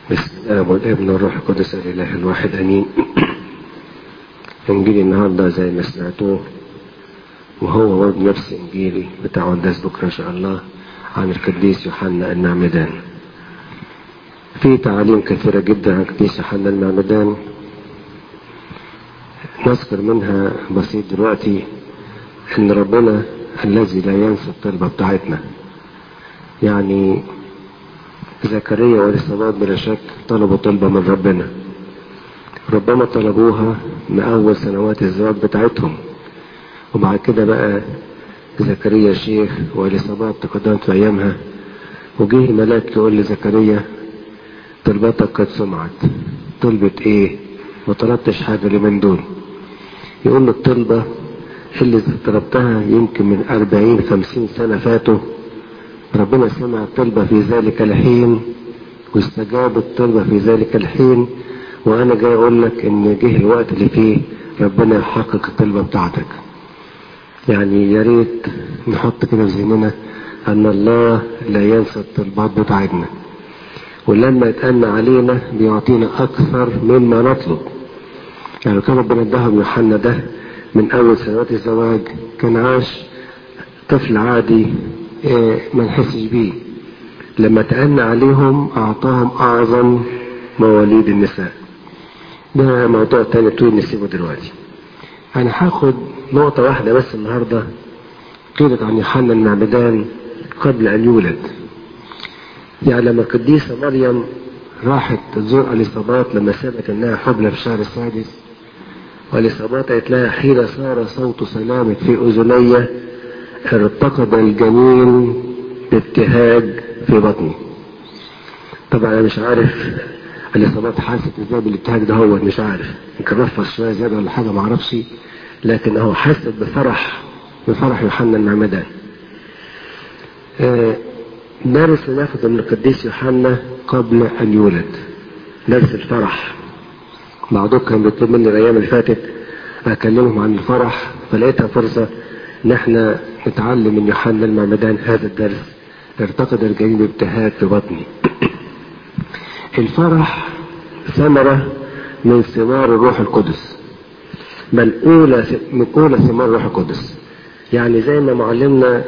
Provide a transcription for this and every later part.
بسم الله والابن والروح القدس الاله الواحد امين انجيل النهارده زي ما سمعتوه وهو برضه نفس انجيلي بتاع قداس بكره ان شاء الله عن القديس يوحنا المعمدان في تعاليم كثيرة جدا عن القديس يوحنا المعمدان نذكر منها بسيط دلوقتي ان ربنا الذي لا ينسى الطلبة بتاعتنا يعني زكريا واليصابات بلا شك طلبوا طلبة من ربنا ربما طلبوها من أول سنوات الزواج بتاعتهم وبعد كده بقى زكريا شيخ واليصابات تقدمت في أيامها وجه ملاك يقول لزكريا طلبتك قد سمعت طلبت ايه ما طلبتش حاجة لمن دول يقول له الطلبة اللي طلبتها يمكن من أربعين خمسين سنة فاتوا ربنا سمع الطلبة في ذلك الحين واستجاب الطلبة في ذلك الحين وأنا جاي أقول لك إن جه الوقت اللي فيه ربنا يحقق الطلبة بتاعتك يعني يا ريت نحط كده في ذهننا أن الله لا ينسى الطلبات بتاعتنا ولما يتأنى علينا بيعطينا أكثر مما نطلب يعني كان ربنا اداهم يوحنا ده من أول سنوات الزواج كان عاش طفل عادي ما نحسش بيه لما تأنى عليهم أعطاهم أعظم مواليد النساء ده موضوع تاني طويل نسيبه دلوقتي أنا هاخد نقطة واحدة بس النهاردة قيلت عن يوحنا المعمدان قبل أن يولد يعني لما القديسة مريم راحت تزور اليصابات لما سمعت انها حبلى في الشهر السادس واليصابات قالت لها حين صار صوت سلامك في اذني ارتقد الجنين بابتهاج في بطني طبعا انا مش عارف اليصابات حست ازاي بالابتهاج ده هو مش عارف يمكن رفض شويه زياده ولا حاجه ما اعرفش لكن هو حست بفرح بفرح يوحنا المعمدان آه درس ناخذ من القديس يوحنا قبل ان يولد درس الفرح بعضهم كان بيطلب مني الايام اللي فاتت اكلمهم عن الفرح فلقيتها فرصه ان احنا نتعلم من يوحنا المعمدان هذا الدرس ارتقد الجنين بابتهاج في بطني الفرح ثمرة من ثمار الروح القدس بل أولى من أولى ثمار الروح القدس يعني زي ما معلمنا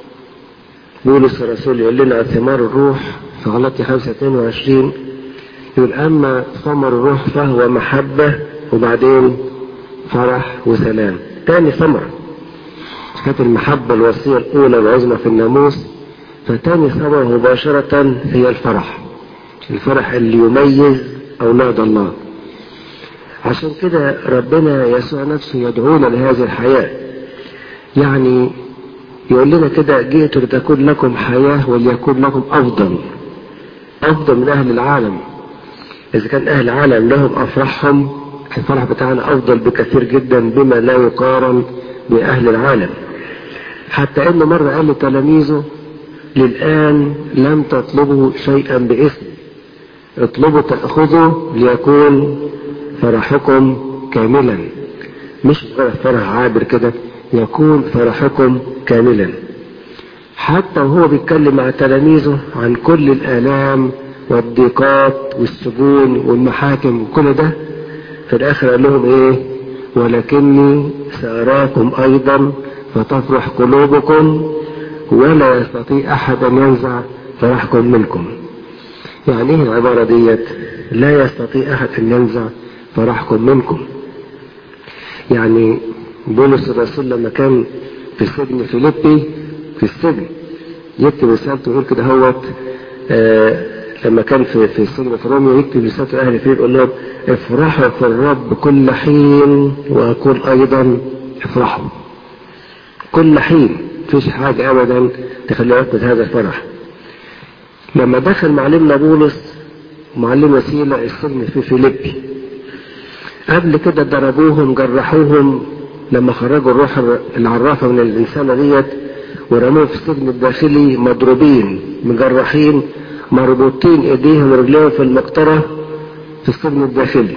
بولس الرسول يقول لنا عن ثمار الروح في غلطي 5 22 يقول أما ثمر الروح فهو محبة وبعدين فرح وسلام تاني ثمرة كانت المحبة الوصية الأولى العظمى في الناموس فتاني ثمرة مباشرة هي الفرح الفرح اللي يميز أولاد الله عشان كده ربنا يسوع نفسه يدعونا لهذه الحياة يعني يقول لنا كده جئت لتكون لكم حياة وليكون لكم أفضل أفضل من أهل العالم إذا كان أهل العالم لهم أفرحهم الفرح بتاعنا أفضل بكثير جدا بما لا يقارن بأهل العالم حتى إنه مرة قال لتلاميذه للآن لم تطلبوا شيئا باسمي اطلبوا تأخذوا ليكون فرحكم كاملا مش مجرد فرح عابر كده يكون فرحكم كاملا حتى وهو بيتكلم مع تلاميذه عن كل الآلام والضيقات والسجون والمحاكم وكل ده في الآخر قال لهم إيه ولكني سأراكم أيضا فتفرح قلوبكم ولا يستطيع أحد أن ينزع فرحكم منكم يعني ايه العبارة ديت لا يستطيع أحد أن ينزع فرحكم منكم يعني بولس الرسول لما كان في سجن فيليبي في السجن يكتب رسالته يقول كده هوت آه لما كان في في السجن في روميا يكتب رسالته اهل فيليب يقول لهم افرحوا في الرب كل حين واقول ايضا افرحوا كل حين مفيش حاجه ابدا تخلي يفقد هذا الفرح لما دخل معلمنا بولس معلمنا سيلا السجن في فيليبي قبل كده ضربوهم جرحوهم لما خرجوا الروح العرافة من الإنسانة ديت ورموه في السجن الداخلي مضروبين مجرحين مربوطين ايديهم ورجليهم في المقطرة في السجن الداخلي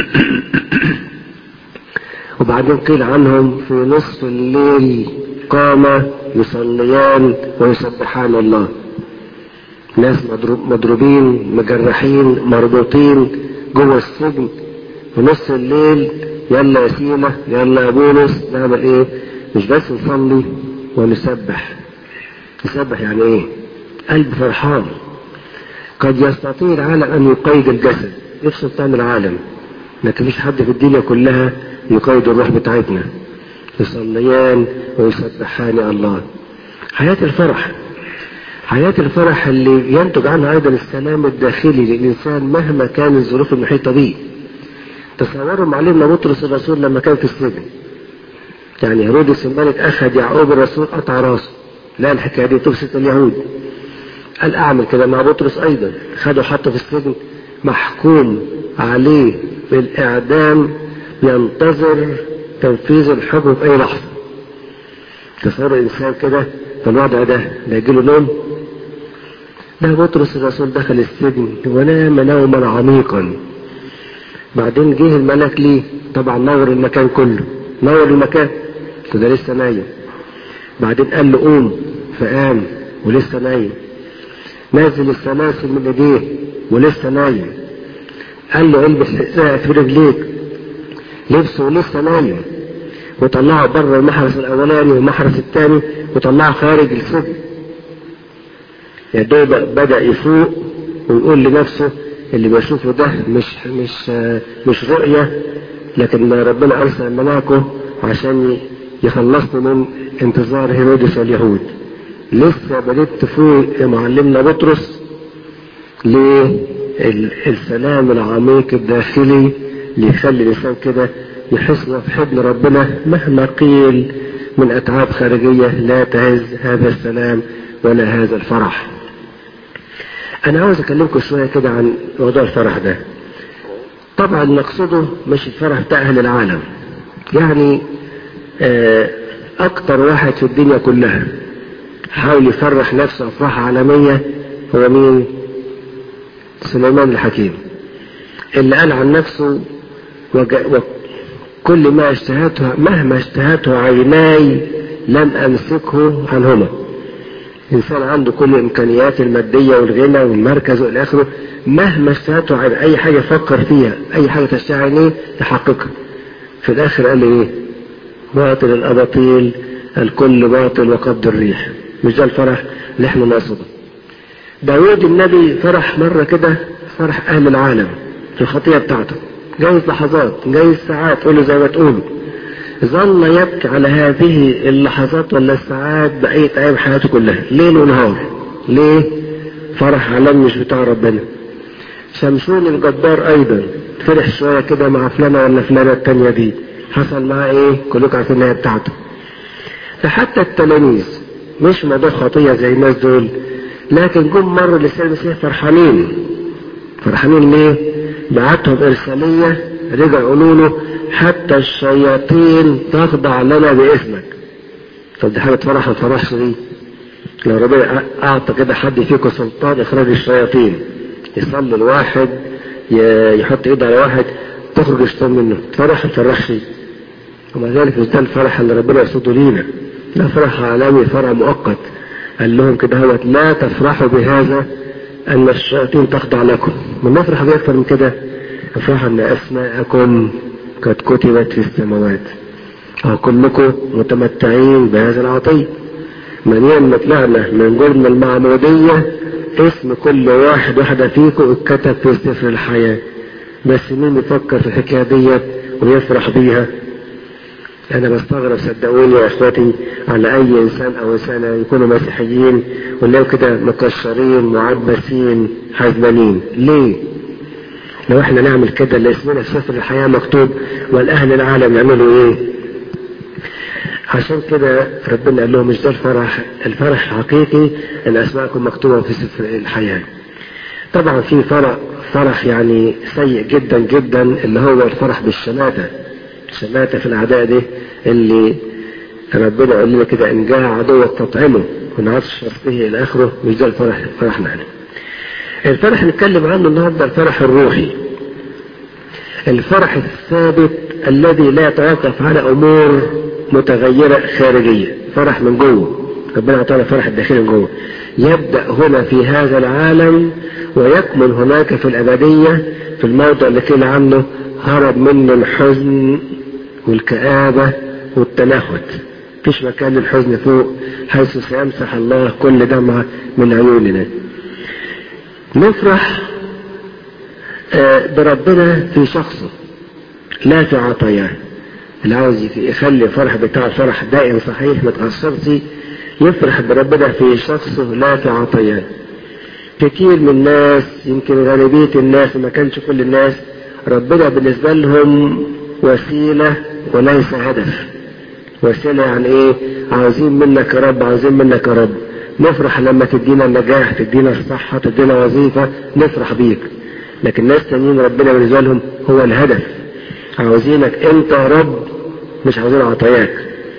وبعدين قيل عنهم في نصف الليل قام يصليان ويسبحان الله ناس مضروبين مجرحين مربوطين جوه السجن في نص الليل يلا يا سيما يلا يا بولس نعمل ايه مش بس نصلي ونسبح نسبح يعني ايه قلب فرحان قد يستطيع العالم ان يقيد الجسد نفسه بتاع العالم لكن مفيش حد في الدنيا كلها يقيد الروح بتاعتنا يصليان ويسبحان الله حياة الفرح حياة الفرح اللي ينتج عنها أيضا السلام الداخلي للإنسان مهما كان الظروف المحيطة به تصوروا معلمنا بطرس الرسول لما كان في السجن يعني هيرودس الملك أخذ يعقوب الرسول قطع راسه لا الحكاية دي تبسط اليهود قال أعمل كده مع بطرس أيضا خده حطه في السجن محكوم عليه بالإعدام ينتظر تنفيذ الحكم في أي لحظة تصور الإنسان كده في الوضع ده ده يجيله نوم ده بطرس الرسول دخل السجن ونام نوما عميقا بعدين جه الملك ليه طبعا نور المكان كله نور المكان فده لسه نايم بعدين قال له قوم فقام ولسه نايم نازل السلاسل من ايديه ولسه نايم قال له البس حذاء في رجليك لبسه ولسه نايم وطلعه بره المحرس الاولاني والمحرس الثاني وطلعه خارج السجن يا دوب بدا يفوق ويقول لنفسه اللي بشوفه ده مش مش مش رؤيه لكن ربنا ارسل ملاكه عشان يخلصني من انتظار هيرودس واليهود لسه بديت تفوق يا معلمنا بطرس للسلام العميق الداخلي اللي يخلي الانسان كده يحس في حضن ربنا مهما قيل من اتعاب خارجيه لا تهز هذا السلام ولا هذا الفرح. انا عاوز اكلمكم شويه كده عن موضوع الفرح ده. طبعا نقصده مش الفرح بتاع اهل العالم. يعني اكتر واحد في الدنيا كلها حاول يفرح نفسه افراح عالميه هو مين؟ سليمان الحكيم. اللي قال عن نفسه كل ما اشتهته مهما اشتهته عيناي لم امسكه عنهما انسان عنده كل الامكانيات الماديه والغنى والمركز والى اخره مهما اشتهته عن اي حاجه يفكر فيها اي حاجه تشتهي عينيه يحققها في الاخر قال ايه باطل الاباطيل الكل باطل وقبض الريح مش ده الفرح اللي احنا نقصده داود النبي فرح مره كده فرح اهل العالم في الخطيه بتاعته جايز لحظات جايز ساعات قولوا زي ما تقولوا ظل يبكي على هذه اللحظات ولا الساعات بقية أيام حياته كلها ليل ونهار ليه؟ فرح علم مش بتاع ربنا شمشون الجبار أيضا فرح شوية كده مع فلانة ولا فلانة التانية دي حصل معاه إيه؟ كلكم عارفين إن هي بتاعته فحتى التلاميذ مش موضوع خطية زي الناس دول لكن جم مرة لسان المسيح فرحانين فرحانين ليه؟ بعتهم إرسالية رجعوا يقولوا له حتى الشياطين تخضع لنا باسمك طب دي حاجة تفرح ما تفرحش دي لو ربنا أعطى كده حد فيكم سلطان إخراج الشياطين يصلي الواحد يحط إيده على واحد تخرج الشيطان منه تفرح ما تفرحش ومع ذلك مش ده الفرح اللي ربنا يقصده لينا لا فرح عالمي فرح مؤقت قال لهم كده هوت لا تفرحوا بهذا أن الشياطين تخضع لكم من نفرح بأكثر من كده افرح أن أسماءكم قد كتبت في السماوات وكلكم متمتعين بهذا العطية من يوم طلعنا من جرم المعمودية اسم كل واحد واحدة فيكم اتكتب في سفر الحياة بس مين يفكر في الحكاية ديت ويفرح بيها انا بستغرب صدقوني يا اخواتي على اي انسان او انسانه يكونوا مسيحيين ونلاقوا كده مكشرين معبسين حزنانين ليه لو احنا نعمل كده اللي اسمنا في سفر الحياه مكتوب والاهل العالم يعملوا ايه عشان كده ربنا قال لهم مش ده الفرح الفرح الحقيقي ان اسماءكم مكتوبه في سفر الحياه طبعا في فرح فرح يعني سيء جدا جدا اللي هو الفرح بالشماته الشماتة في الأعداء دي اللي ربنا قال لنا كده إن جاء عدوك تطعمه ونعطش به إلى آخره مش ده الفرح فرحنا احنا. الفرح نتكلم عنه النهارده الفرح الروحي. الفرح الثابت الذي لا يتوقف على أمور متغيرة خارجية، فرح من جوه. ربنا أعطانا فرح الداخلي من جوه. يبدأ هنا في هذا العالم ويكمل هناك في الأبدية في الموضع اللي قيل عنه هرب منه الحزن والكآبة والتنهد مفيش مكان للحزن فوق حيث سيمسح الله كل دمعة من عيوننا نفرح بربنا في شخصه لا في عطاياه اللي عاوز يخلي الفرح بتاع الفرح دائم صحيح ما تأثرش يفرح بربنا في شخصه لا في عطاياه كتير من الناس يمكن غالبية الناس ما كانش كل الناس ربنا بالنسبة لهم وسيلة وليس هدف وسيلة يعني ايه عاوزين منك يا رب عاوزين منك يا رب نفرح لما تدينا النجاح تدينا الصحة تدينا وظيفة نفرح بيك لكن ناس تانيين ربنا بالنسبة لهم هو الهدف عاوزينك انت يا رب مش عاوزين عطاياك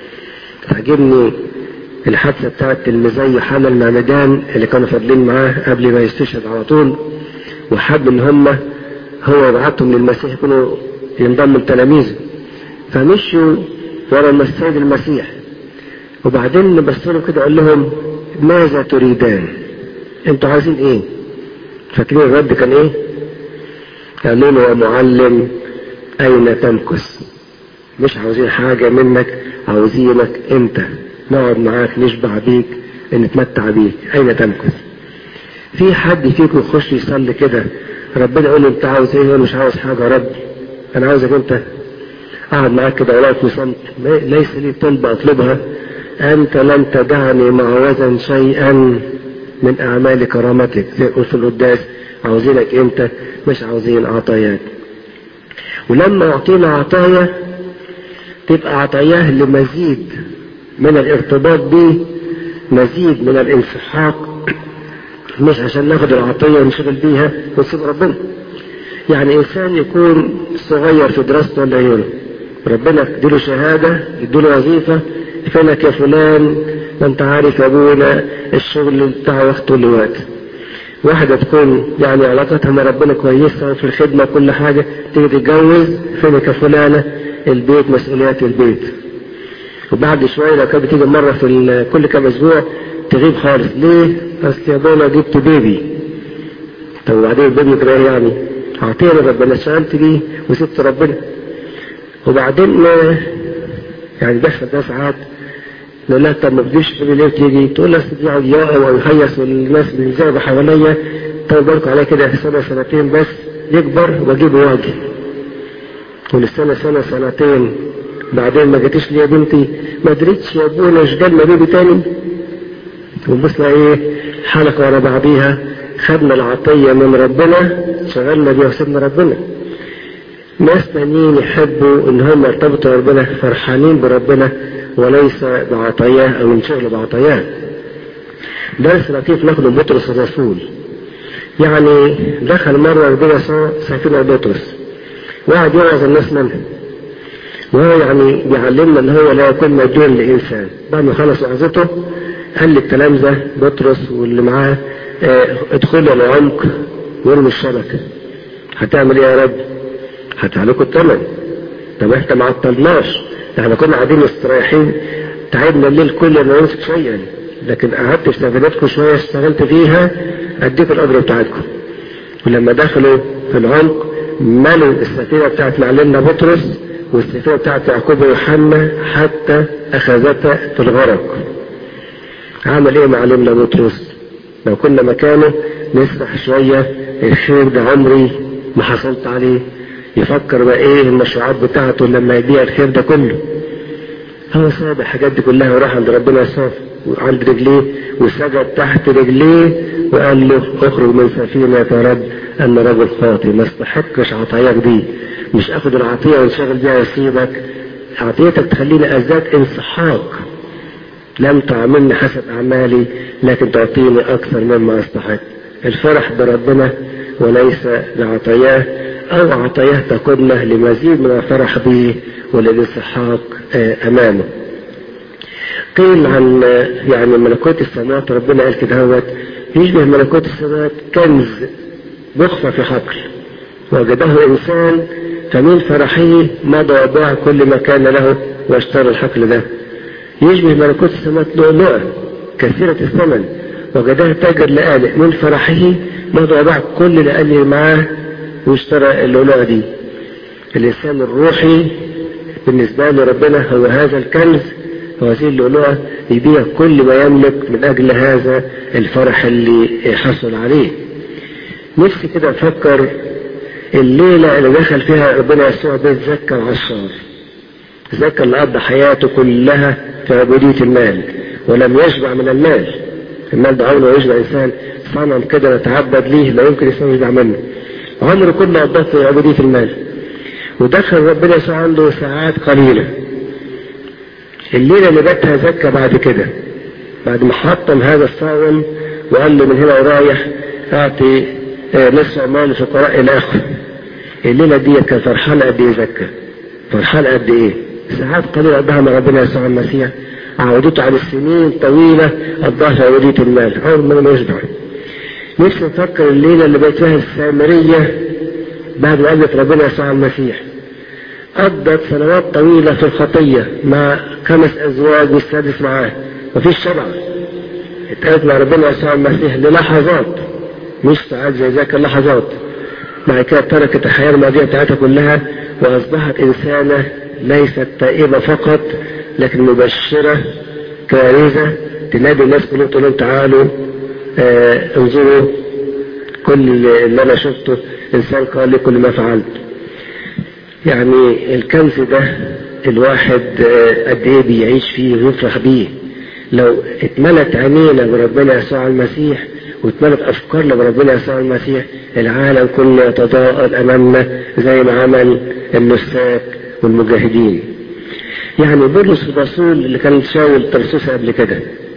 تعجبني الحادثة بتاعت تلميذي يوحنا المعمدان اللي كانوا فاضلين معاه قبل ما يستشهد على طول وحب ان هم هو يبعتهم للمسيح يكونوا ينضموا لتلاميذه فمشوا ورا السيد المسيح وبعدين بص لهم كده قال لهم ماذا تريدان؟ انتوا عايزين ايه؟ فاكرين الرد كان ايه؟ قالوا له يا معلم اين تمكث؟ مش عاوزين حاجه منك عاوزينك انت نقعد معاك نشبع بيك نتمتع بيك اين تمكث؟ في حد فيكم يخش يصلي كده ربنا يقول له انت عاوز ايه؟ مش عاوز حاجه يا رب انا عاوزك انت اقعد معاك كده ولا في صمت ليس لي طلب اطلبها انت لم تدعني معوزا شيئا من اعمال كرامتك في القداس عاوزينك انت مش عاوزين عطاياك ولما يعطينا عطايا تبقى عطاياه لمزيد من الارتباط به مزيد من الانسحاق مش عشان ناخد العطية ونشغل بيها ونسيب ربنا يعني انسان يكون صغير في دراسته ولا غيره ربنا يديله شهادة يديله وظيفة فينك يا فلان ما انت عارف يا ابونا الشغل بتاع وقت والوقت واحدة تكون يعني علاقتها مع ربنا كويسة في الخدمة كل حاجة تيجي تتجوز فينك يا فلانة البيت مسؤوليات البيت وبعد شوية لو كانت بتيجي مرة في كل كام أسبوع تغيب خالص ليه؟ أصل يا ابونا جبت بيبي طب وبعدين البيبي كده يعني أعطيني ربنا اشتغلت بيه وسبت ربنا وبعدين يعني بيحصل ده ساعات نقول لها طب ما بديش تقولي ليه تيجي تقول لها يقعد يقع او يهيص والناس بيزعجوا حواليا طب بالكم عليه كده سنه سنتين بس يكبر واجيبه واجي وللسنه سنه سنتين بعدين ما جاتش لي يا بنتي ما دريتش يا ابونا ايش جالنا بيبي تاني ونبص ايه حلقه ورا بعضيها خدنا العطيه من ربنا شغلنا بيها وسيبنا ربنا ناس تانيين يحبوا ان هم يرتبطوا بربنا فرحانين بربنا وليس بعطاياه او ينشغلوا بعطاياه درس لطيف ناخده بطرس الرسول يعني دخل مرة ربنا سفينة بطرس وقعد يوعظ الناس منها وهو يعني بيعلمنا ان هو لا يكون مديون لانسان بعد ما خلص وعظته قال للتلامذة بطرس واللي معاه اه ادخلوا العمق وارموا الشبكة هتعمل ايه يا رب؟ هتعلقوا الثمن طب احنا ما عطلناش احنا كنا قاعدين مستريحين تعبنا الليل كله ما نمسك شيئا لكن قعدت في سفينتكم شويه اشتغلت فيها اديكم الاجر بتاعتكم ولما دخلوا في العمق ملوا السفينه بتاعت معلمنا بطرس والسفينه بتاعت يعقوب ويوحنا حتى اخذتها في الغرق عمل ايه معلمنا بطرس لو كنا مكانه نسرح شويه الخير ده عمري ما حصلت عليه يفكر بقى ايه المشروعات بتاعته لما يبيع الخير ده كله هو ساب الحاجات دي كلها وراح عند ربنا يصاف عند رجليه وسجد تحت رجليه وقال له اخرج من سفينة يا رب انا رجل خاطي ما استحقش عطاياك دي مش اخد العطية وانشغل بيها واسيبك عطيتك تخليني ازداد انسحاق لم تعاملني حسب اعمالي لكن تعطيني اكثر مما استحق الفرح بربنا وليس بعطاياه أو عطاياه تقودنا لمزيد من الفرح به والانسحاق أمامه قيل عن يعني ملكوت السماوات ربنا قال كده هوت يشبه ملكوت السماوات كنز مخفى في حقل وجده إنسان فمن فرحه مضى وباع كل ما كان له واشترى الحقل ده يشبه ملكوت السماوات لؤلؤة كثيرة الثمن وجدها تاجر لآلئ من فرحه مضى باع كل الآلئ اللي معاه واشترى اللؤلؤة دي الإنسان الروحي بالنسبة لربنا هو هذا الكنز وهذه اللؤلؤة يبيع كل ما يملك من أجل هذا الفرح اللي حصل عليه نفسي كده أفكر الليلة اللي دخل فيها ربنا يسوع بيت زكا وعشار زكا اللي قضى حياته كلها في عبودية المال ولم يشبع من المال المال ده عمره يشبع إنسان صنم كده نتعبد ليه لا يمكن إنسان يشبع منه عمره كله قضاه في عبودية المال ودخل ربنا يسوع عنده ساعات قليلة الليلة اللي باتها زكا بعد كده بعد ما حطم هذا الصائم وقال له من هنا ورايح اعطي نصف مال الفقراء الى اخره الليله دي كان فرحان قد ايه زكا فرحان قد ايه ساعات قليله قضاها مع ربنا يسوع المسيح عودته على السنين طويله قضاها في عوديه المال عمر ما يشبع نفسي نفكر الليله اللي بقت فيها السامريه بعد ما قابلت ربنا يسوع المسيح قضت سنوات طويلة في الخطية مع خمس أزواج والسادس معاه مفيش شبع اتقابلت مع ربنا يسوع المسيح للحظات مش ساعات زي ذاك اللحظات بعد كده تركت الحياة الماضية بتاعتها كلها وأصبحت إنسانة ليست تائبة فقط لكن مبشرة كارثة تنادي الناس كلهم تقول لهم تعالوا آه انظروا كل اللي أنا شفته إنسان قال لي كل ما فعلت يعني الكنز ده الواحد آه قد إيه بيعيش فيه ويفرح بيه لو اتملت عينينا بربنا يسوع المسيح واتملت افكارنا بربنا يسوع المسيح العالم كله يتضاءل امامنا زي ما عمل النساك والمجاهدين يعني بولس الرسول اللي كان شاول ترسوسة قبل كده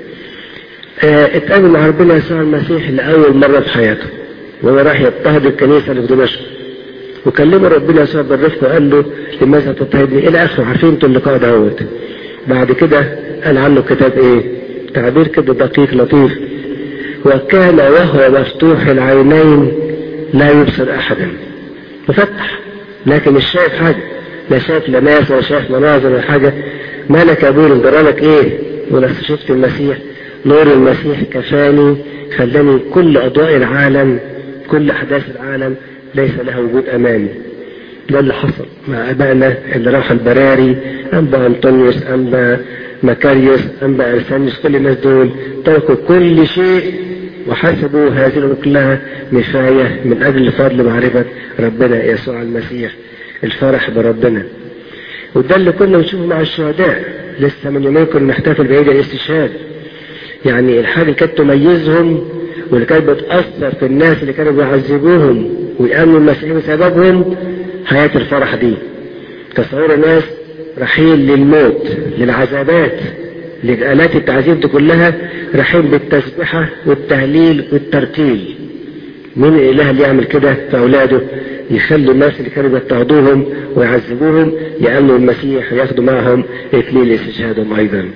اه اتقابل مع ربنا يسوع المسيح لأول مرة في حياته وهو راح يضطهد الكنيسة اللي في دمشق وكلمه ربنا يسوع بالرفق وقال له لماذا تضطهدني إلى آخره عارفين انتوا اللقاء دوت بعد كده قال عنه كتاب ايه تعبير كده دقيق لطيف وكان وهو مفتوح العينين لا يبصر احدا مفتح لكن مش شايف حاجه لا شايف لا ناس ولا شايف مناظر ولا حاجه مالك يا بولس جرالك ايه ولا شفت المسيح نور المسيح كفاني خلاني كل اضواء العالم كل احداث العالم ليس لها وجود امامي ده اللي حصل مع ابائنا اللي راح البراري انبا انطونيوس انبا مكاريوس انبا ارسانيوس كل الناس دول تركوا كل شيء وحسبوا هذه الامور كلها نفايه من اجل فضل معرفه ربنا يسوع المسيح الفرح بربنا وده اللي كنا بنشوفه مع الشهداء لسه من يومين كنا نحتفل بعيد الاستشهاد يعني الحاجه اللي كانت تميزهم واللي كانت بتاثر في الناس اللي كانوا بيعذبوهم ويامنوا المسيحيين بسببهم حياه الفرح دي تصور ناس رحيل للموت للعذابات لآلات التعذيب دي كلها رحيل بالتسبحة والتهليل والترتيل مين الإله اللي يعمل كده في أولاده يخلي الناس اللي كانوا بيضطهدوهم ويعذبوهم يأمنوا المسيح وياخدوا معهم إكليل استشهادهم أيضا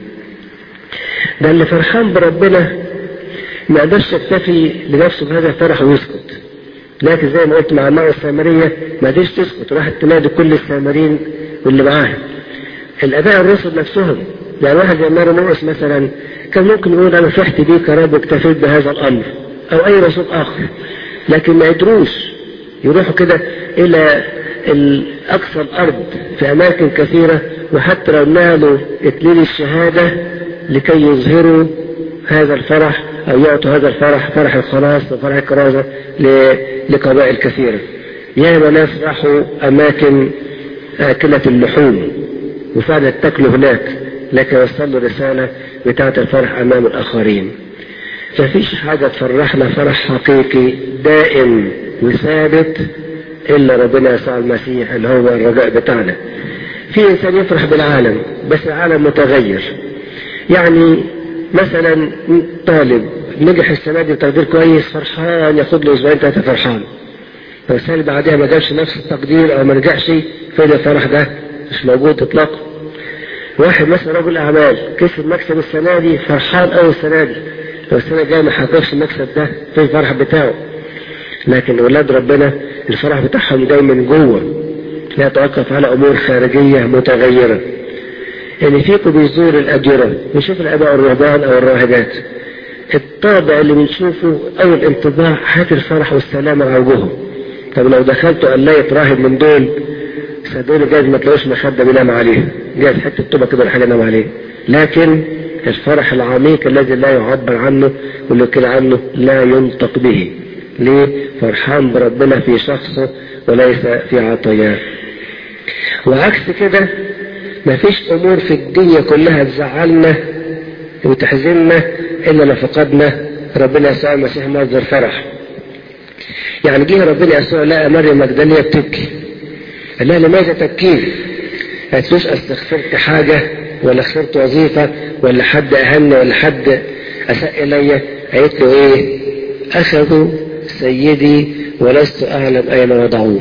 ده اللي فرحان بربنا ما قدرش يكتفي لنفسه بهذا الفرح ويسكت لكن زي ما قلت مع المرأة السامرية ما قدرش تسكت راحت تنادي كل السامرين واللي معاها الآباء الرسل نفسهم يعني واحد زي ماري مرقس مثلا كان ممكن يقول أنا فرحت بيك يا رب واكتفيت بهذا الأمر أو أي رسول آخر لكن ما يدروش يروحوا كده إلى أقصى الأرض في أماكن كثيرة وحتى لو نالوا إكليل الشهادة لكي يظهروا هذا الفرح أو يعطوا هذا الفرح فرح الخلاص وفرح الكرازة لقبائل كثيرة ياما ناس راحوا أماكن آكلة اللحوم وفعلا اتكلوا هناك لكن وصلوا رسالة بتاعة الفرح أمام الآخرين ففيش حاجة تفرحنا فرح حقيقي دائم وثابت إلا ربنا يسوع المسيح اللي هو الرجاء بتاعنا في إنسان يفرح بالعالم بس العالم متغير يعني مثلا طالب نجح السنة دي بتقدير كويس فرحان ياخد له أسبوعين ثلاثة فرحان لو السنة اللي بعدها ما جابش نفس التقدير أو ما نجحش فين الفرح ده مش موجود إطلاقا واحد مثلا رجل أعمال كسب مكسب السنة دي فرحان أوي السنة دي لو السنة الجاية ما حققش المكسب ده فين الفرح بتاعه لكن ولاد ربنا الفرح بتاعهم دايما جوه لا يتوقف على أمور خارجية متغيرة يعني فيكم بيزور الأديرة يشوف الآباء الرهبان أو الراهبات الطابع اللي بنشوفه أو الانطباع حياة الفرح والسلام على وجوههم طب لو دخلتوا قلاية راهب من دول صدقوني جايز ما تلاقوش مخدة بينام عليها جايز حتة طوبة كده ولا حاجة ينام عليها لكن الفرح العميق الذي لا يعبر عنه واللي كده عنه لا ينطق به ليه فرحان بربنا في شخصه وليس في عطاياه وعكس كده مفيش امور في الدنيا كلها تزعلنا وتحزننا الا لو فقدنا ربنا يسوع المسيح مصدر فرح يعني جه ربنا يسوع لقى مريم مجدليه بتبكي قال لها لماذا تبكين؟ قالتلوش اصل خسرت حاجه ولا خسرت وظيفه ولا حد اهني ولا حد اساء الي قالت له ايه؟ اخذوا سيدي ولست اعلم اين وضعوه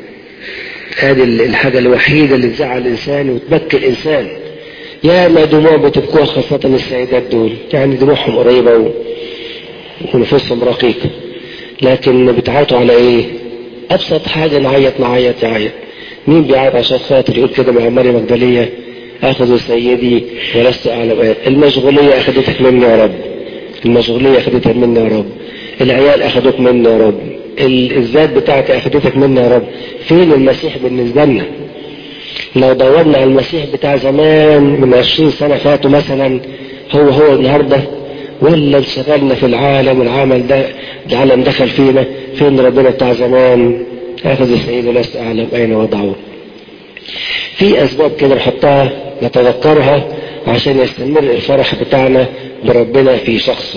هذه الحاجة الوحيدة اللي تزعل الإنسان وتبكي الإنسان يا ما دموع بتبكوها خاصة السيدات دول يعني دموعهم قريبة و... ونفوسهم رقيقة لكن بتعيطوا على إيه؟ أبسط حاجة نعيط نعيط نعيط مين بيعيط عشان خاطر يقول كده مع مريم مجدلية أخذوا سيدي ولست أعلم أين المشغولية أخذتك مني يا رب المشغولية أخذتها مني يا رب العيال أخذوك مني يا رب الذات بتاعتي أخذتك مني يا رب فين المسيح بالنسبة لنا لو دورنا على المسيح بتاع زمان من عشرين سنة فاتوا مثلا هو هو النهاردة ولا انشغلنا في العالم العمل ده العالم دخل فينا فين ربنا بتاع زمان اخذ السيد ولست اعلم اين وضعه في اسباب كده نحطها نتذكرها عشان يستمر الفرح بتاعنا بربنا في شخصه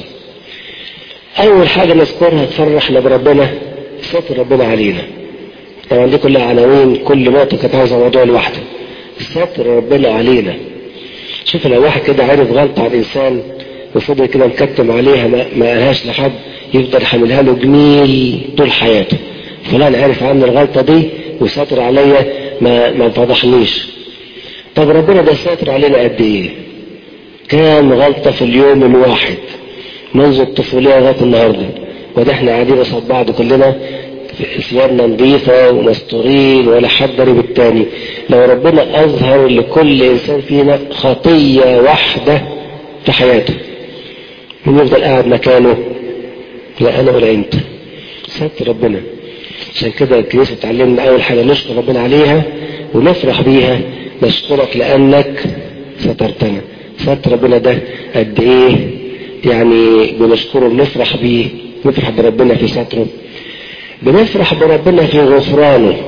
اول حاجة نذكرها تفرحنا بربنا ستر ربنا علينا طبعا دي كلها عناوين كل نقطة كانت عايزة موضوع لوحده ستر ربنا علينا شوف لو واحد كده عرف غلطة على الإنسان وفضل كده مكتم عليها ما, ما قالهاش لحد يفضل حاملها له جميل طول حياته فلان عرف عني الغلطة دي وستر عليا ما ما فضحنيش طب ربنا ده ساتر علينا قد ايه كام غلطة في اليوم الواحد منذ الطفولية لغاية النهاردة وده احنا قاعدين قصاد بعض كلنا ثيابنا نظيفة ومستورين ولا حد ضرب التاني لو ربنا أظهر لكل إنسان فينا خطية واحدة في حياته من يفضل قاعد مكانه لا أنا ولا أنت ستر ربنا عشان كده الكنيسة تعلمنا أول حاجة نشكر ربنا عليها ونفرح بيها نشكرك لأنك سترتنا ستر ربنا ده قد إيه يعني بنشكره بنفرح بيه نفرح بربنا في ستره بنفرح بربنا في غفرانه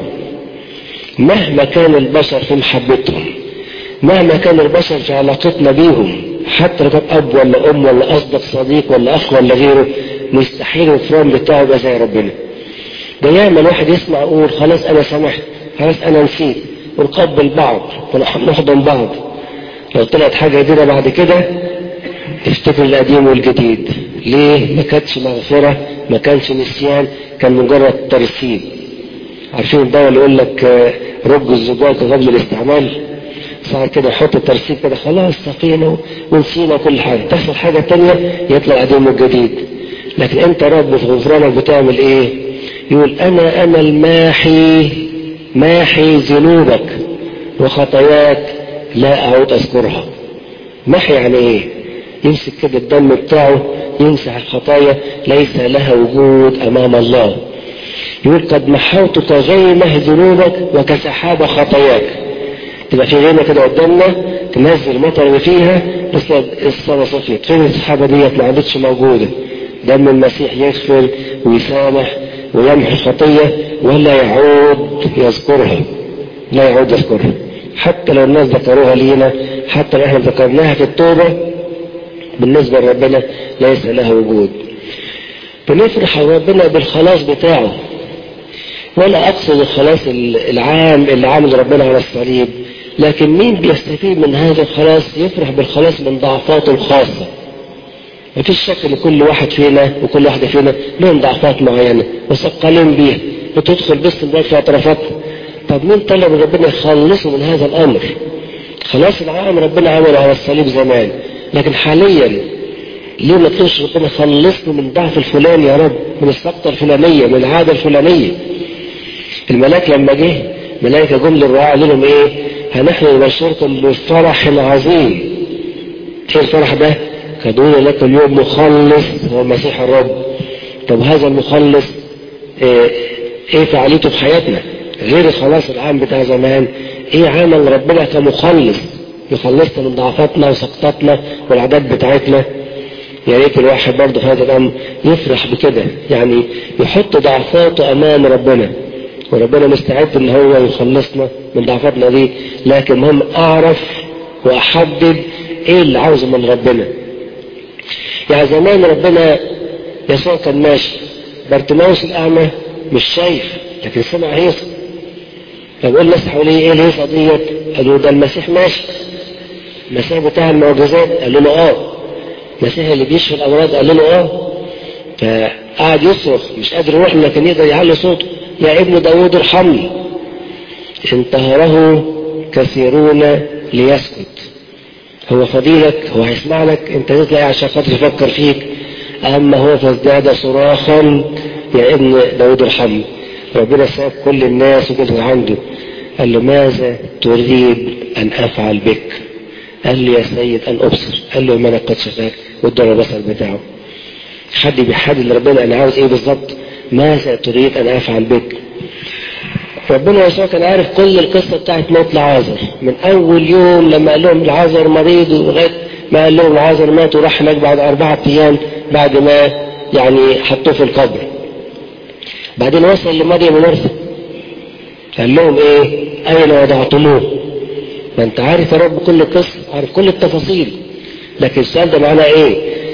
مهما كان البشر في محبتهم مهما كان البشر في علاقتنا بيهم حتى لو كان اب ولا ام ولا اصدق صديق ولا اخ ولا غيره مستحيل الغفران بتاعه يبقى زي ربنا ده ياما الواحد يسمع يقول خلاص انا سمحت خلاص انا نسيت ونقبل بعض ونحضن بعض لو طلعت حاجه جديده بعد كده افتكر القديم والجديد ليه ما كانتش مغفرة ما كانش نسيان كان مجرد ترسيب عارفين الدواء اللي يقول لك رج الزجاج قبل الاستعمال ساعة كده حط الترسيب كده خلاص صفينا ونسينا كل حاجة تحصل حاجة تانية يطلع القديم والجديد لكن انت رب في غفرانك بتعمل ايه يقول انا انا الماحي ماحي ذنوبك وخطاياك لا اعود اذكرها محي يعني ايه يمسك كده الدم بتاعه يمسح الخطايا ليس لها وجود امام الله يقول قد محوتك غيمه ذنوبك وكسحاب خطاياك تبقى في غيمه كده قدامنا تنزل المطر اللي فيها بس الصلاة صفيت فين السحابه ديت ما عادتش موجوده دم المسيح يغفر ويسامح ويمحي الخطيه ولا يعود يذكرها لا يعود يذكرها حتى لو الناس ذكروها لينا حتى لو احنا ذكرناها في التوبه بالنسبة لربنا ليس لها وجود بنفرح ربنا بالخلاص بتاعه ولا أقصد الخلاص العام اللي عامل ربنا على الصليب لكن مين بيستفيد من هذا الخلاص يفرح بالخلاص من ضعفاته الخاصة مفيش شك ان كل واحد فينا وكل واحدة فينا لهم ضعفات معينة مثقلين بيها وتدخل بس الباب في اطرافاتها طب مين طلب ربنا يخلصه من هذا الامر خلاص العالم ربنا عمله على الصليب زمان لكن حاليا ليه ما تقولش ربنا خلصني من ضعف الفلاني يا رب من السقطة الفلانية من العادة الفلانية الملاك لما جه ملائكة جم للرعاة قال لهم ايه هنحن نبشركم بالفرح العظيم ايه الفرح ده خدونا لك اليوم مخلص هو المسيح الرب طب هذا المخلص ايه, ايه فعاليته في حياتنا غير الخلاص العام بتاع زمان ايه عمل ربنا كمخلص يخلصنا من ضعفاتنا وسقطاتنا والعادات بتاعتنا يا ريت الواحد برضه في هذا الامر يفرح بكده يعني يحط ضعفاته امام ربنا وربنا مستعد ان هو يخلصنا من ضعفاتنا دي لكن المهم اعرف واحدد ايه اللي عاوزه من ربنا يعني زمان ربنا يسوع كان ماشي بارتماوس الاعمى مش شايف لكن سمع هيصه فبقول الناس حواليه ايه الهيصه ديت قالوا ده المسيح ماشي المسيح بتاع المعجزات قالوا له اه المسيح اللي بيشفي الامراض قال له اه فقعد يصرخ مش قادر يروح لكن يقدر يعلي صوته يا ابن داوود ارحمني انتهره كثيرون ليسكت هو فضيلك هو هيسمع لك انت تطلع عشان خاطر يفكر فيك اما هو فازداد صراخا يا ابن داوود ارحمني ربنا ساب كل الناس وكل اللي عنده قال له ماذا تريد ان افعل بك قال لي يا سيد ان ابصر قال له ما انا قد شفاك واداله البصر بتاعه حد بيحدد لربنا انا عاوز ايه بالظبط ماذا تريد ان افعل بك ربنا يسوع كان عارف كل القصه بتاعت موت لعازر من اول يوم لما قال لهم لعازر مريض ولغايه ما قال لهم لعازر مات وراح هناك بعد اربعه ايام بعد ما يعني حطوه في القبر بعدين وصل لمريم ومرثا قال لهم ايه اين وضعتموه ما انت عارف يا رب كل القصه عارف كل التفاصيل لكن السؤال ده معناه ايه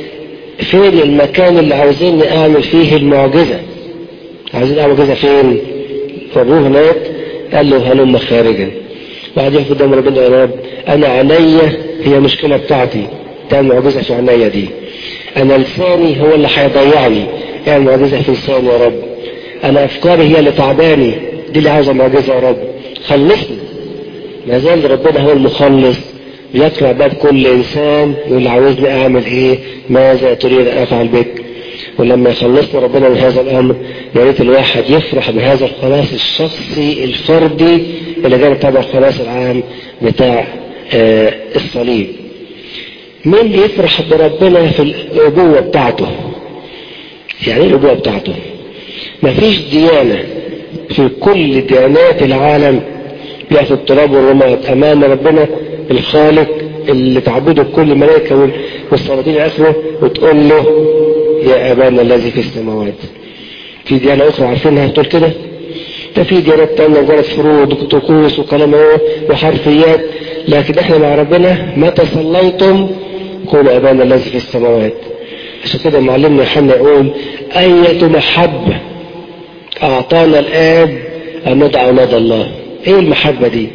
فين المكان اللي عاوزين اعمل فيه المعجزه عاوزين اعمل معجزه فين فابوه هناك قال له هلم خارجا بعد يقف قدام ربنا يا رب انا عينيا هي مشكله بتاعتي تعمل معجزه في عينيا دي انا لساني هو اللي هيضيعني اعمل معجزه في لساني يا رب انا افكاري هي اللي تعباني دي اللي عاوزه معجزه يا رب خلصني ما زال ربنا هو المخلص يقرع باب كل انسان يقول عاوزني اعمل ايه ماذا تريد ان افعل بك ولما يخلصنا ربنا من هذا الامر يا ريت الواحد يفرح بهذا الخلاص الشخصي الفردي اللي جانب تبع الخلاص العام بتاع آه الصليب مين يفرح بربنا في الابوه بتاعته يعني ايه الابوه بتاعته مفيش ديانه في كل ديانات العالم بيقف التراب والرماد امام ربنا الخالق اللي تعبده بكل الملائكه والصلاتين اخره وتقول له يا ابانا الذي في السماوات في ديانه اخرى عارفينها بتقول كده ده في ديانات تانية مجرد فروض وطقوس وكلام وحرفيات لكن احنا مع ربنا متى صليتم قولوا ابانا الذي في السماوات عشان كده معلمنا يوحنا يقول أية محبة أعطانا الآب أن ندعو نادى الله إيه المحبة دي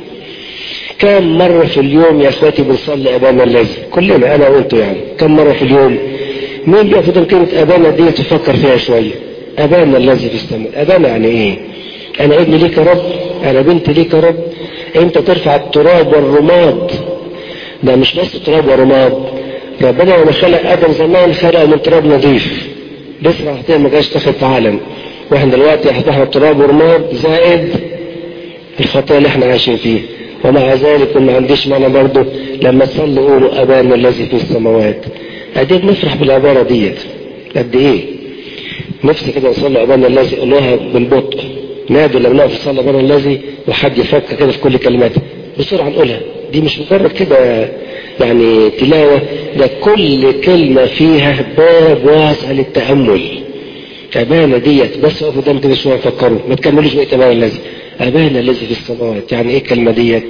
كم مرة في اليوم يا اخواتي بنصلي ابانا الذي كلنا انا قلته يعني كم مرة في اليوم مين بياخد كلمة ابانا دي تفكر فيها شوية ابانا الذي في السماء ابانا يعني ايه انا ابني ليك يا رب انا بنت ليك يا رب انت ترفع التراب والرماد ده مش بس تراب ورماد ربنا لما خلق ادم زمان خلقه من تراب نظيف لسه راحتين ما جاش تاخد في عالم واحنا دلوقتي احنا تراب ورماد زائد الخطيه اللي احنا عايشين فيه ومع ذلك ما عنديش معنى برضه لما تصلي قولوا ابانا الذي في السماوات قد ايه بنفرح بالعباره ديت قد ايه نفسي كده نصلي ابانا الذي قولوها بالبطء نادر لما نقف نصلي ابانا الذي وحد يفكر كده في كل كلماته بسرعه نقولها دي مش مجرد كده يعني تلاوه ده كل كلمه فيها باب واسع للتامل ابانا ديت بس اقف قدام كده شويه فكروا ما تكملوش بقيه ابانا الذي أبانا الذي في السماوات يعني إيه الكلمة ديت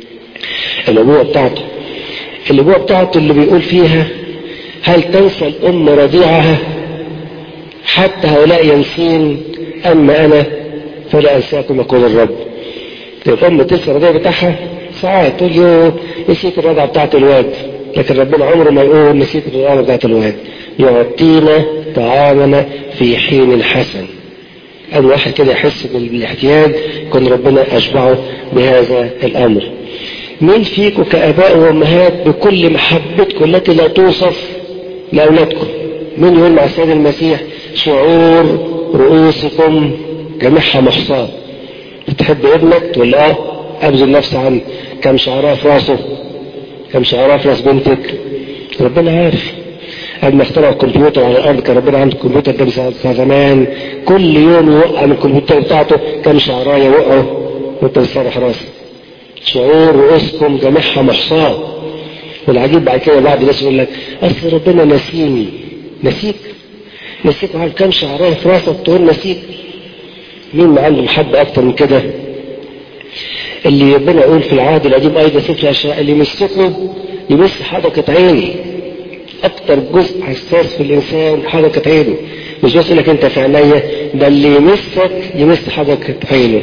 الأبوة بتاعته الأبوة بتاعته اللي بيقول فيها هل تنسى الأم رضيعها حتى هؤلاء ينسين أما أنا فلا أنساكم يقول الرب الأم تنسى الرضيع بتاعها ساعات تقول يو نسيت الرضع بتاعت الواد لكن ربنا عمره ما يقول نسيت الرضع بتاعت الواد يعطينا طعامنا في حين حسن أن واحد كده يحس بالاحتياج كن ربنا أشبعه بهذا الأمر مين فيكم كآباء وأمهات بكل محبتكم التي لا توصف لأولادكم مين يقول مع السيد المسيح شعور رؤوسكم جميعها محصاة تحب ابنك تقول له اه ابذل نفسي عنه كم شعرها في راسه كم شعرها في راس بنتك ربنا عارف قبل ما اخترعوا الكمبيوتر على الارض كان ربنا عنده الكمبيوتر ده من زمان كل يوم يوقع من الكمبيوتر بتاعته كام شعرايه وقعوا وانت بتصرح راسك شعور رؤوسكم جميعها محصاه والعجيب بعد كده بعض الناس يقول لك اصل ربنا نسيني نسيك نسيك وعن كام شعرايه في راسك تقول نسيك مين ما عنده محبه اكتر من كده اللي ربنا يقول في العهد القديم ايضا سفر الاشياء اللي يمسكه يمس حدقة عيني اكتر جزء حساس في الانسان حدقة عينه مش بس لك انت في عينيا ده اللي يمسك يمس حدقة عينه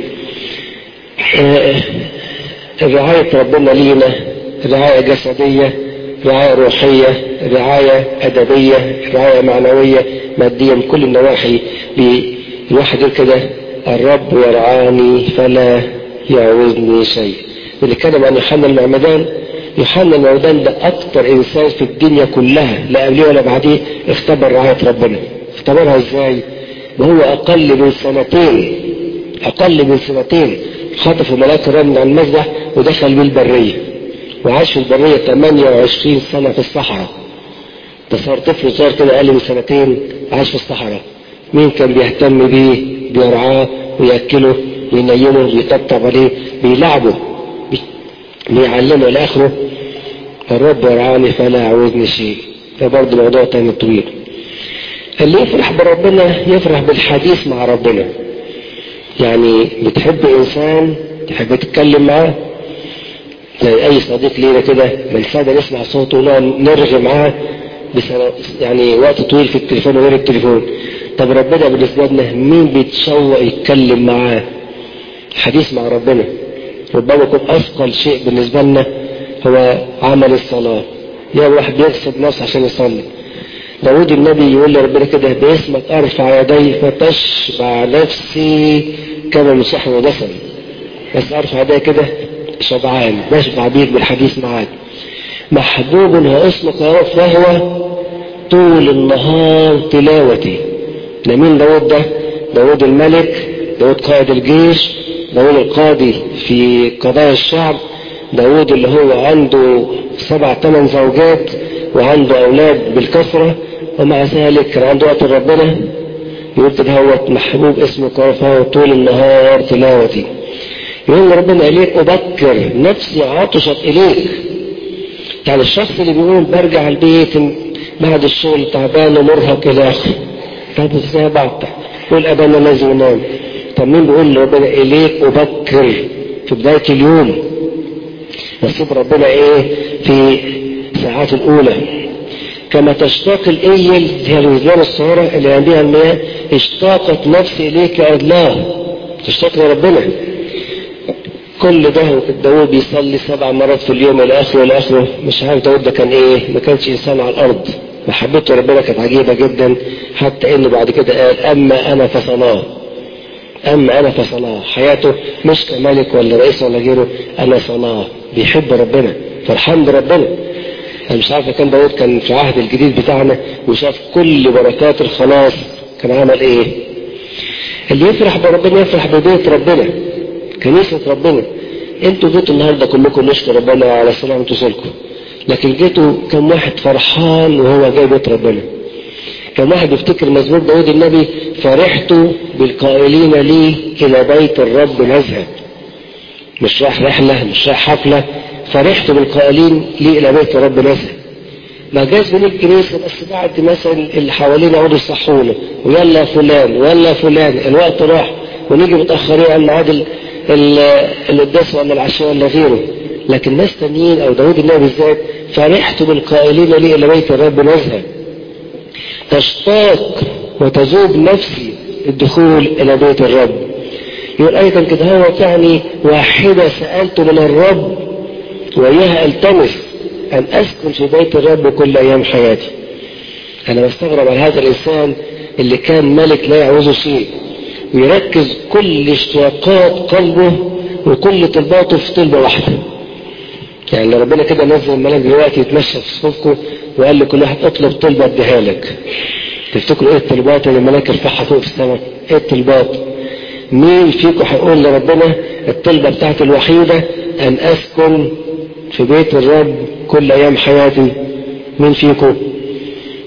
آه رعاية ربنا لينا رعاية جسدية رعاية روحية رعاية أدبية رعاية معنوية مادية من كل النواحي الواحد يقول كده الرب يرعاني فلا يعوزني شيء اللي كلم عن يوحنا المعمدان يوحنا المعمدان ده اكتر انسان في الدنيا كلها لا قبليه ولا بعديه اختبر رعاية ربنا اختبرها ازاي وهو اقل من سنتين اقل من سنتين خطف ملاك الرب من المذبح ودخل بيه البرية وعاش في البرية 28 سنة في الصحراء ده صار طفل صغير كده اقل من سنتين عاش في الصحراء مين كان بيهتم بيه بيرعاه ويأكله وينيمه ويطبطب عليه بيلعبه بيعلمه الى اخره الرب يرعاني فلا يعوزني شيء ده برضه موضوع تاني طويل اللي يفرح بربنا يفرح بالحديث مع ربنا يعني بتحب انسان تحب تتكلم معاه زي اي صديق لينا كده بنساعد نسمع صوته ونقعد نرغي معاه يعني وقت طويل في التليفون وغير التليفون طب ربنا بالنسبه لنا مين بيتشوق يتكلم معاه حديث مع ربنا ربما يكون اثقل شيء بالنسبه لنا هو عمل الصلاه يا واحد بيغصب نفسه عشان يصلي داود النبي يقول لربنا كده باسمك ارفع يدي فتشبع نفسي كما مسح ودسم بس ارفع يدي كده شبعان بشبع بيك بالحديث معاك محبوب هو اسمك يا رب فهو طول النهار تلاوتي ده مين داود ده داود الملك داود قائد الجيش داود القاضي في قضايا الشعب داود اللي هو عنده سبع ثمان زوجات وعنده اولاد بالكثرة ومع ذلك كان عنده وقت ربنا يقول هو محبوب اسمك فهو طول النهار تلاوتي يقول ربنا اليك ابكر نفسي عطشت اليك يعني الشخص اللي بيقول برجع البيت بعد الشغل تعبان ومرهق الى اخره طب ازاي بعطل يقول ابانا الذي ينام طب مين بيقول ربنا اليك ابكر في بدايه اليوم نصيب ربنا ايه في الساعات الاولى كما تشتاق الايل هي الوزنان الصغيرة اللي عندها المياه اشتاقت نفسي اليك يا الله تشتاق لربنا كل ده داود بيصلي سبع مرات في اليوم الى اخره الى اخره مش عارف داود ده كان ايه ما كانش انسان على الارض محبته ربنا كانت عجيبة جدا حتى انه بعد كده قال اما انا فصلاه اما انا فصلاه حياته مش كملك ولا رئيس ولا غيره انا صلاه بيحب ربنا فرحان بربنا انا مش عارف كان داود كان في عهد الجديد بتاعنا وشاف كل بركات الخلاص كان عمل ايه اللي يفرح بربنا يفرح ببيت ربنا كنيسة ربنا انتوا جيتوا النهارده كلكم نشكر ربنا على سلامة وصولكم لكن جيتوا كم واحد فرحان وهو جاي بيت ربنا كم واحد يفتكر مزمور داود النبي فرحت بالقائلين لي الى بيت الرب نذهب مش رايح رحلة مش رايح حفلة فرحت بالقائلين لي الى بيت الرب نذهب ما جاز من الكنيسة بس بعد مثلا اللي حوالينا يقعدوا يصحونا ويلا فلان ويلا فلان الوقت راح ونيجي متأخرين عن ميعاد القداس ولا العشاء ولا غيره لكن ناس تانيين او داود النبي بالذات فرحت بالقائلين لي الى بيت الرب نذهب تشتاق وتذوب نفسي الدخول الى بيت الرب يقول ايضا كده هو يعني واحدة سألت من الرب وإياها التمس ان اسكن في بيت الرب كل ايام حياتي انا بستغرب على هذا الانسان اللي كان ملك لا يعوزه شيء ويركز كل اشتياقات قلبه وكل طلباته في طلبة واحدة يعني لو ربنا كده نزل الملاك دلوقتي يتمشى في صفوفكم وقال لكل واحد اطلب طلبة اديها لك تفتكروا ايه الطلبات اللي الملاك يرفعها فوق في السماء ايه الطلبات مين فيكم هيقول لربنا الطلبة بتاعتي الوحيدة ان اسكن في بيت الرب كل ايام حياتي مين فيكم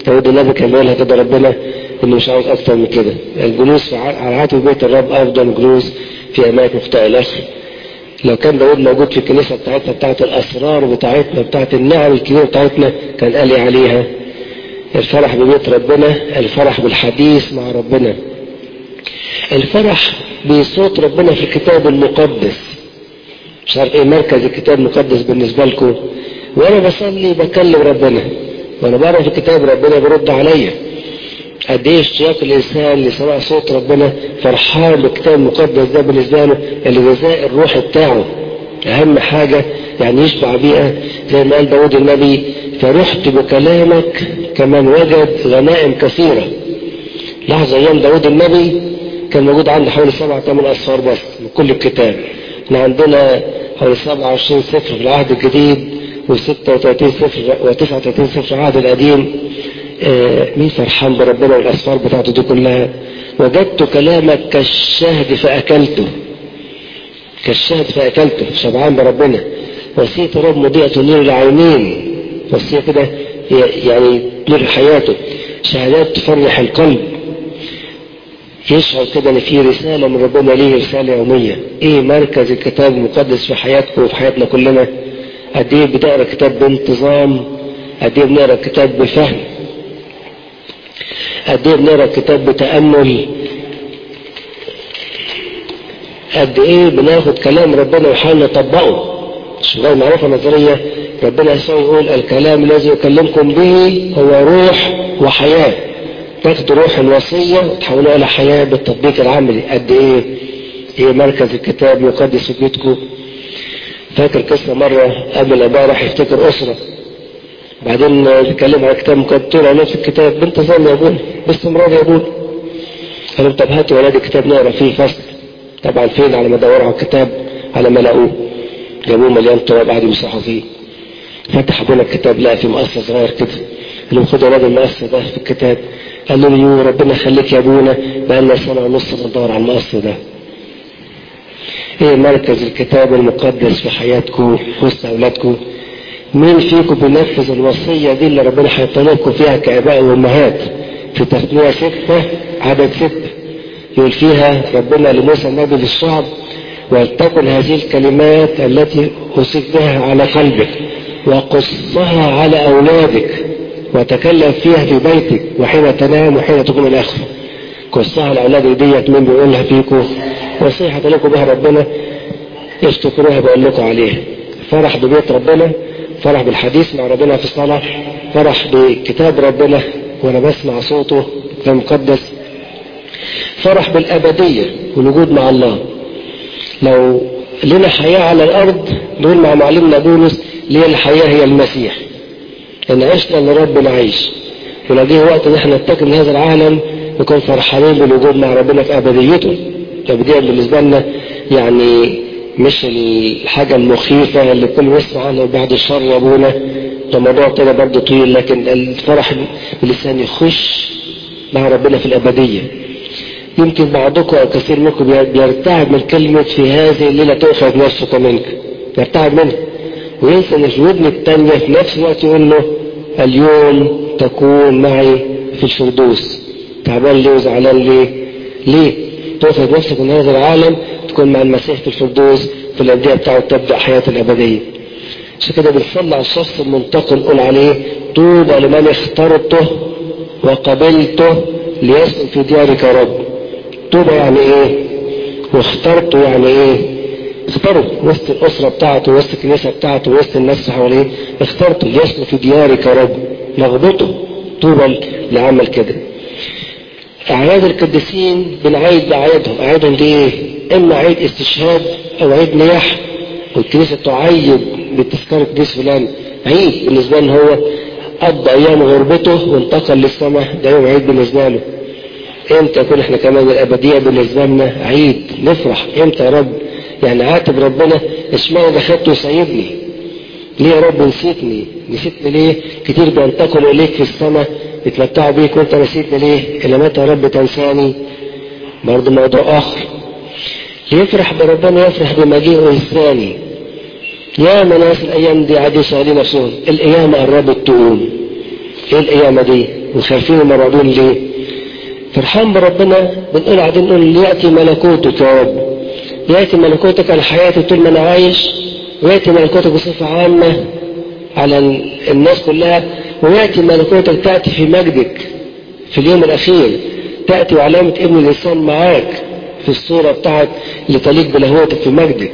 داود النبي كان بيقولها كده ربنا انه مش عاوز اكتر من كده الجلوس على عتب بيت الرب افضل جلوس في اماكن مختلفه الاخر لو كان داود موجود في الكنيسة بتاعتنا بتاعت الأسرار بتاعتنا بتاعت النعم الكبيرة بتاعتنا كان قال لي عليها الفرح ببيت ربنا الفرح بالحديث مع ربنا الفرح بصوت ربنا في الكتاب المقدس مش عارف ايه مركز الكتاب المقدس بالنسبة لكم وانا بصلي بكلم ربنا وانا بقرا في كتاب ربنا برد عليا قد ايه اشتياق الانسان لسماع صوت ربنا فرحان بالكتاب المقدس ده بالنسبه له الغذاء الروحي بتاعه اهم حاجه يعني يشبع بيها زي ما قال داود النبي فرحت بكلامك كمن وجد غنائم كثيره لحظه ايام داود النبي كان موجود عنده حوالي سبعة ثمان أسفار بس من كل الكتاب احنا عندنا حوالي 27 سفر في العهد الجديد و36 سفر و39 سفر في العهد القديم آه مين فرحان بربنا والأسفار بتاعته دي كلها وجدت كلامك كالشهد فأكلته كالشهد فأكلته شبعان بربنا وصية رب مضيئة نور العينين وصية كده يعني نور حياته شهادات تفرح القلب يشعر كده ان في رسالة من ربنا ليه رسالة يومية ايه مركز الكتاب المقدس في حياتكم وفي حياتنا كلنا قد ايه بتقرا كتاب بانتظام قد ايه بنقرا كتاب بفهم قد ايه بنقرا كتاب بتأمل قد ايه بناخد كلام ربنا ونحاول نطبقه مش غير معروفة نظرية ربنا يسوع يقول الكلام الذي يكلمكم به هو روح وحياة تاخدوا روح الوصية وتحولوها إلى حياة بالتطبيق العملي قد ايه ايه مركز الكتاب يقدس في بيتكم فاكر قصة مرة قبل الأباء راح يفتكر أسرة بعدين بيتكلم على كتاب مقدس طول عليه في الكتاب بانتظام يا ابونا باستمرار يا ابونا قالوا طب هاتوا ولادي كتاب نقرا فيه فصل طبعا فين على ما دوروا على الكتاب على ما لقوه جابوه مليان تراب قعدوا يمسحوا فيه فتح ابونا الكتاب لقى في مقص صغير كده قال لهم خدوا ولاد المقص ده في الكتاب قال له يو ربنا يخليك يا ابونا بقى لنا سنه ونص بندور على المقص ده ايه مركز الكتاب المقدس في حياتكم وسط اولادكم مين فيكم بينفذ الوصية دي اللي ربنا هيطلبكم فيها كآباء وأمهات في تثنية ستة عدد ستة يقول فيها ربنا لموسى النبي للشعب ولتكن هذه الكلمات التي أصيب بها على قلبك وقصها على أولادك وتكلم فيها في بيتك وحين تنام وحين تقوم الآخر قصها على أولادك ديت مين بيقولها فيكم وصية هتلاقوا بها ربنا افتكروها بقول لكم عليها فرح ببيت ربنا فرح بالحديث مع ربنا في الصلاة فرح بكتاب ربنا وانا بسمع صوته في المقدس فرح بالأبدية والوجود مع الله لو لنا حياة على الأرض نقول مع معلمنا بولس ليه الحياة هي المسيح إن عشنا لرب نعيش ولو جه وقت إن احنا نتكل من هذا العالم نكون فرحانين بالوجود مع ربنا في أبديته الأبدية بالنسبة لنا يعني مش الحاجة المخيفة اللي كل يسمع عنها بعد الشر يا ابونا ده موضوع كده برضه طويل لكن الفرح الانسان يخش مع ربنا في الأبدية يمكن بعضكم أو كثير منكم بيرتعب من كلمة في هذه الليلة تؤخذ نفسك منك يرتعب منها وينسى ان الودن الثانية في نفس الوقت يقول له اليوم تكون معي في الفردوس تعبان ليه وزعلان ليه ليه تؤخذ نفسك من هذا العالم تكون مع المسيح في الفردوس في الأبدية بتاعه تبدأ حياة الأبدية عشان كده بنصلي على الشخص المنتقل نقول عليه طوبى لمن اخترته وقبلته ليسكن في ديارك يا رب طوبى يعني ايه واخترته يعني ايه اختاره وسط الأسرة بتاعته وسط الكنيسة بتاعته وسط الناس حواليه اخترته ليسكن في ديارك يا رب نغبطه طوبى لعمل كده أعياد القديسين بنعيد بأعيادهم أعيادهم دي إيه؟ إما عيد استشهاد أو عيد نياح والكنيسة تعيد بالتذكار قديس فلان عيد بالنسبة له هو قضى أيام غربته وانتقل للسماء ده يوم عيد بالنسبة له امتى يكون احنا كمان الأبدية بالنسبة لنا عيد نفرح امتى يا رب يعني عاتب ربنا اشمعنى ده خدته وسايبني ليه يا رب نسيتني نسيتني ليه كتير بينتقلوا إليك في السماء يتمتعوا بيك وانت نسيتني ليه إلى متى يا رب تنساني برضه موضوع آخر يفرح بربنا يفرح بمجيئه الثاني يا ناس الأيام دي عادي سؤالين نفسهم القيامة قربت تقوم ايه القيامة دي وخايفين المرعوبين ليه فرحان بربنا بنقول قاعدين نقول ليأتي ملكوتك يا رب يأتي ملكوتك على حياتي طول ما أنا عايش ويأتي ملكوتك بصفة عامة على الناس كلها ويأتي ملكوتك تأتي في مجدك في اليوم الأخير تأتي وعلامة ابن الإنسان معاك في الصورة بتاعت اللي تليق بلاهوتك في مجدك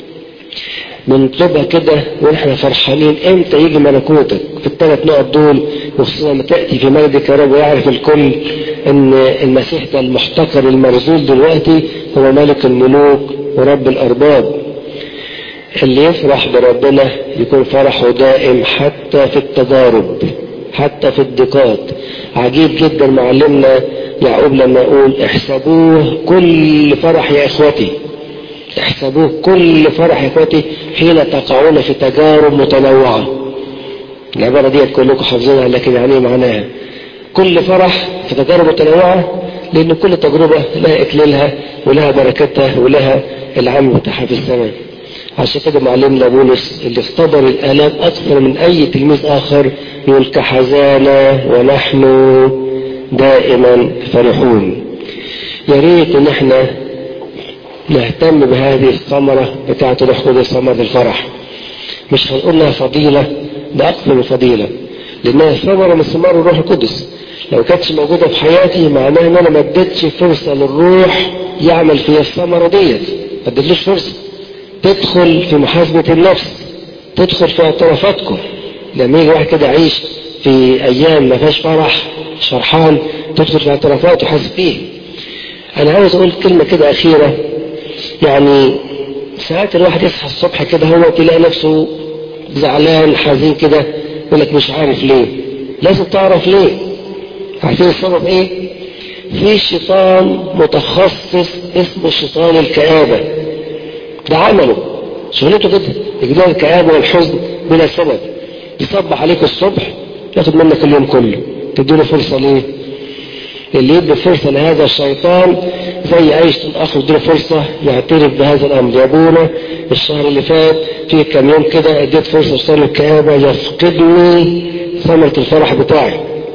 بنطلبها كده ونحن فرحانين امتى يجي ملكوتك في الثلاث نقط دول وخصوصا لما تأتي في مجدك يا رب ويعرف الكل ان المسيح ده المحتقر المرزول دلوقتي هو ملك الملوك ورب الارباب اللي يفرح بربنا يكون فرحه دائم حتى في التجارب حتى في الضيقات عجيب جدا معلمنا يعقوب لما يقول احسبوه كل فرح يا اخوتي احسبوه كل فرح يا اخوتي حين تقعون في تجارب متنوعة العبارة دي كلكم حافظينها لكن يعني معناها كل فرح في تجارب متنوعة لأن كل تجربة لها إكليلها ولها بركتها ولها العمل بتاعها في السماء عشان كده معلمنا بولس اللي اختبر الآلام أكثر من أي تلميذ آخر يقول كحزانة ونحن دائما فرحون يا ريت ان احنا نهتم بهذه الثمرة بتاعة روح القدس ثمرة الفرح مش هنقول لها فضيلة ده أكثر من فضيلة لأنها ثمرة من ثمار الروح القدس لو كانتش موجودة في حياتي معناها ان انا ما اديتش فرصة للروح يعمل فيها الثمرة ديت ما اديتلوش فرصة تدخل في محاسبة النفس تدخل في اعترافاتكم لما يجي واحد كده يعيش في ايام ما فيهاش فرح فرحان تدخل في اعترافات وحاسب فيه انا عاوز اقول كلمة كده اخيرة يعني ساعات الواحد يصحى الصبح كده هو تلاقي نفسه زعلان حزين كده يقول لك مش عارف ليه لازم تعرف ليه عارفين السبب ايه في شيطان متخصص اسمه شيطان الكآبة ده عمله شغلته كده يجيب الكآبة والحزن بلا سبب يصبح عليك الصبح ياخد منك اليوم كله تديله فرصة ليه اللي يدي فرصة لهذا الشيطان زي اي شيطان اخر يديله فرصة يعترف بهذا الامر يا ابونا الشهر اللي فات في كم يوم كده اديت فرصة لشيطان الكآبة يفقدني ثمرة الفرح بتاعي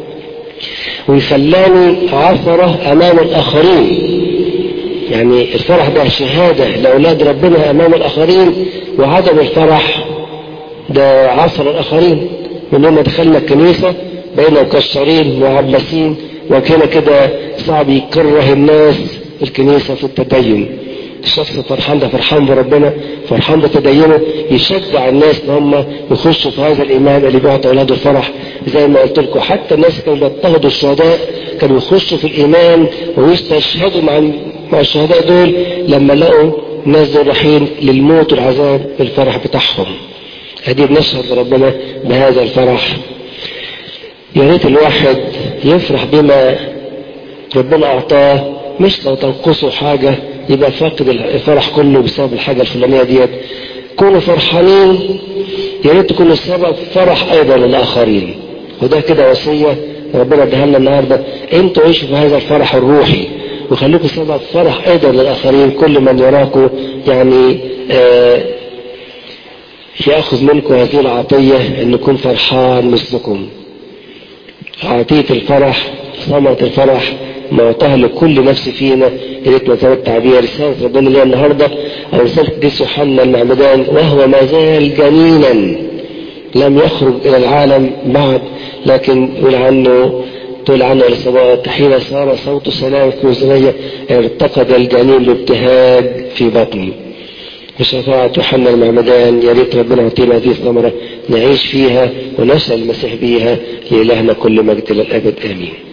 ويخلاني عثرة امام الاخرين يعني الفرح ده شهادة لأولاد ربنا أمام الآخرين وعدم الفرح ده عصر الآخرين من يوم دخلنا الكنيسة بقينا مكشرين وعباسين وكان كده صعب يكره الناس الكنيسة في التدين الشخص فرحان ده فرحان بربنا فرحان بتدينه يشجع الناس ان هم يخشوا في هذا الايمان اللي بيعطي اولاده الفرح زي ما قلت لكم حتى الناس كانوا بيضطهدوا الشهداء كانوا يخشوا في الايمان ويستشهدوا مع مع الشهداء دول لما لقوا ناس دول رايحين للموت والعذاب الفرح بتاعهم ادي بنشهد ربنا بهذا الفرح يا ريت الواحد يفرح بما ربنا اعطاه مش لو تنقصه حاجه يبقى فاقد الفرح كله بسبب الحاجة الفلانية ديت كونوا فرحانين يا ريت تكونوا سبب فرح ايضا للاخرين وده كده وصية ربنا اداها لنا النهارده انتوا عيشوا في هذا الفرح الروحي وخليكم سبب فرح ايضا للاخرين كل من يراكم يعني آه ياخذ منكم هذه العطية ان يكون فرحان مثلكم عطية الفرح ثمرة الفرح معطاها لكل نفس فينا يا ريت نتمتع بيها رسالة ربنا ليها النهارده أو رسالة قديس يوحنا المعمدان وهو ما زال جنينا لم يخرج إلى العالم بعد لكن يقول عنه تقول عنه الإصابات حين صار صوت سلام في وزنية ارتقد الجنين بابتهاج في بطني بشفاعة يوحنا المعمدان يا ريت ربنا يعطينا هذه الثمرة نعيش فيها ونسأل المسيح بيها لإلهنا كل مجد للأبد آمين